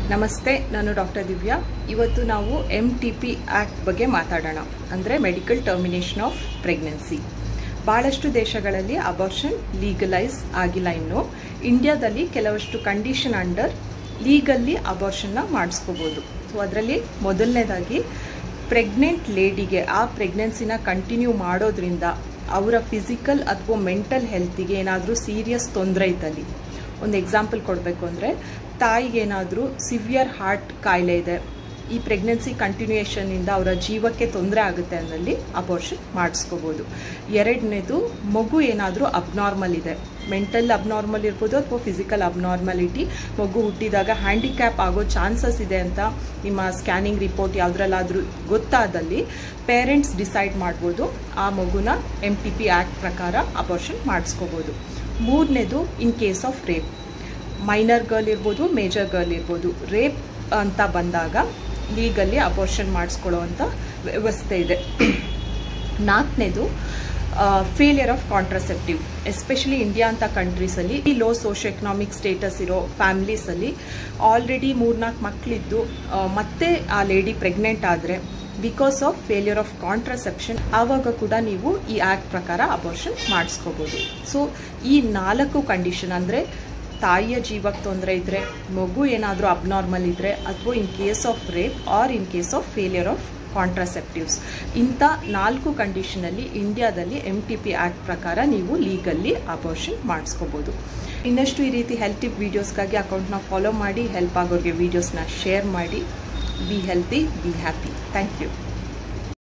ನಮಸ್ತೆ ನಾನು ಡಾಕ್ಟರ್ ದಿವ್ಯಾ ಇವತ್ತು ನಾವು ಎಮ್ ಟಿ ಪಿ ಆ್ಯಕ್ಟ್ ಬಗ್ಗೆ ಮಾತಾಡೋಣ ಅಂದರೆ ಮೆಡಿಕಲ್ ಟರ್ಮಿನೇಷನ್ ಆಫ್ ಪ್ರೆಗ್ನೆನ್ಸಿ ಭಾಳಷ್ಟು ದೇಶಗಳಲ್ಲಿ ಅಬಾರ್ಷನ್ ಲೀಗಲೈಸ್ ಆಗಿಲ್ಲ ಇನ್ನು ಇಂಡಿಯಾದಲ್ಲಿ ಕೆಲವಷ್ಟು ಕಂಡೀಷನ್ ಅಂಡರ್ ಲೀಗಲ್ಲಿ ಅಬಾರ್ಷನ್ನ ಮಾಡಿಸ್ಕೋಬೋದು ಸೊ ಅದರಲ್ಲಿ ಮೊದಲನೇದಾಗಿ ಪ್ರೆಗ್ನೆಂಟ್ ಲೇಡಿಗೆ ಆ ಪ್ರೆಗ್ನೆನ್ಸಿನ ಕಂಟಿನ್ಯೂ ಮಾಡೋದ್ರಿಂದ ಅವರ ಫಿಸಿಕಲ್ ಅಥವಾ ಮೆಂಟಲ್ ಹೆಲ್ತಿಗೆ ಏನಾದರೂ ಸೀರಿಯಸ್ ತೊಂದರೆ ಇದ್ದಲ್ಲಿ ಒಂದು ಎಕ್ಸಾಂಪಲ್ ಕೊಡಬೇಕು ಅಂದರೆ ತಾಯಿಗೇನಾದರೂ ಸಿವಿಯರ್ ಹಾರ್ಟ್ ಕಾಯಿಲೆ ಇದೆ ಈ ಪ್ರೆಗ್ನೆನ್ಸಿ ಕಂಟಿನ್ಯೂಯೇಷನ್ನಿಂದ ಅವರ ಜೀವಕ್ಕೆ ತೊಂದರೆ ಆಗುತ್ತೆ ಅನ್ನಲ್ಲಿ ಅಬೋರ್ಷನ್ ಮಾಡಿಸ್ಕೋಬೋದು ಎರಡನೇದು ಮಗು ಏನಾದರೂ ಅಬ್ನಾರ್ಮಲ್ ಇದೆ ಮೆಂಟಲ್ ಅಬ್ನಾರ್ಮಲ್ ಇರ್ಬೋದು ಅಥವಾ ಫಿಸಿಕಲ್ ಅಬ್ನಾರ್ಮಲಿಟಿ ಮಗು ಹುಟ್ಟಿದಾಗ ಹ್ಯಾಂಡಿಕ್ಯಾಪ್ ಆಗೋ ಚಾನ್ಸಸ್ ಇದೆ ಅಂತ ನಿಮ್ಮ ಸ್ಕ್ಯಾನಿಂಗ್ ರಿಪೋರ್ಟ್ ಯಾವುದ್ರಲ್ಲಾದರೂ ಗೊತ್ತಾದಲ್ಲಿ ಪೇರೆಂಟ್ಸ್ ಡಿಸೈಡ್ ಮಾಡ್ಬೋದು ಆ ಮಗುನ ಎಮ್ ಟಿ ಪಿ ಆ್ಯಕ್ಟ್ ಪ್ರಕಾರ ಅಬೋರ್ಷನ್ ಮಾಡಿಸ್ಕೋಬೋದು ಮೂರನೇದು in case of rape minor girl ಇರ್ಬೋದು ಮೇಜರ್ ಗರ್ಲ್ ಇರ್ಬೋದು ರೇಪ್ ಅಂತ ಬಂದಾಗ ಲೀಗಲ್ಲಿ ಅಬೋರ್ಷನ್ ಮಾಡಿಸ್ಕೊಳ್ಳೋ ಅಂಥ ವ್ಯವಸ್ಥೆ ಇದೆ ನಾಲ್ಕನೇದು failure of contraceptive especially India ಅಂತ ಕಂಟ್ರೀಸಲ್ಲಿ ಈ ಲೋ ಸೋಷಿಯೋ ಎಕನಾಮಿಕ್ ಸ್ಟೇಟಸ್ ಇರೋ ಫ್ಯಾಮ್ಲೀಸಲ್ಲಿ ಆಲ್ರೆಡಿ ಮೂರ್ನಾಲ್ಕು ಮಕ್ಕಳಿದ್ದು ಮತ್ತೆ ಆ ಲೇಡಿ ಪ್ರೆಗ್ನೆಂಟ್ ಆದರೆ because of failure of contraception ಆವಾಗ ಕೂಡ ನೀವು ಈ ಆ್ಯಕ್ಟ್ ಪ್ರಕಾರ ಅಬೋರ್ಷನ್ ಮಾಡಿಸ್ಕೋಬೋದು ಸೊ ಈ ನಾಲ್ಕು ಕಂಡೀಷನ್ ಅಂದರೆ ತಾಯಿಯ ಜೀವಕ್ಕೆ ತೊಂದರೆ ಇದ್ದರೆ ಮಗು ಏನಾದರೂ ಅಬ್ನಾರ್ಮಲ್ ಇದ್ದರೆ ಅಥವಾ in case of rape or in case of failure of contraceptives ಇಂಥ ನಾಲ್ಕು ಕಂಡೀಷನಲ್ಲಿ ಇಂಡಿಯಾದಲ್ಲಿ ಎಮ್ ಟಿ ಪಿ ಆ್ಯಕ್ಟ್ ಪ್ರಕಾರ ನೀವು ಲೀಗಲ್ಲಿ ಅಬೋರ್ಷನ್ ಮಾಡಿಸ್ಕೋಬೋದು ಇನ್ನಷ್ಟು ಈ ರೀತಿ ಹೆಲ್ತ್ ಟಿಪ್ ವೀಡಿಯೋಸ್ಗಾಗಿ ಅಕೌಂಟ್ನ ಫಾಲೋ ಮಾಡಿ ಹೆಲ್ಪ್ ಆಗೋರಿಗೆ ವೀಡಿಯೋಸ್ನ ಶೇರ್ ಮಾಡಿ be healthy be happy thank you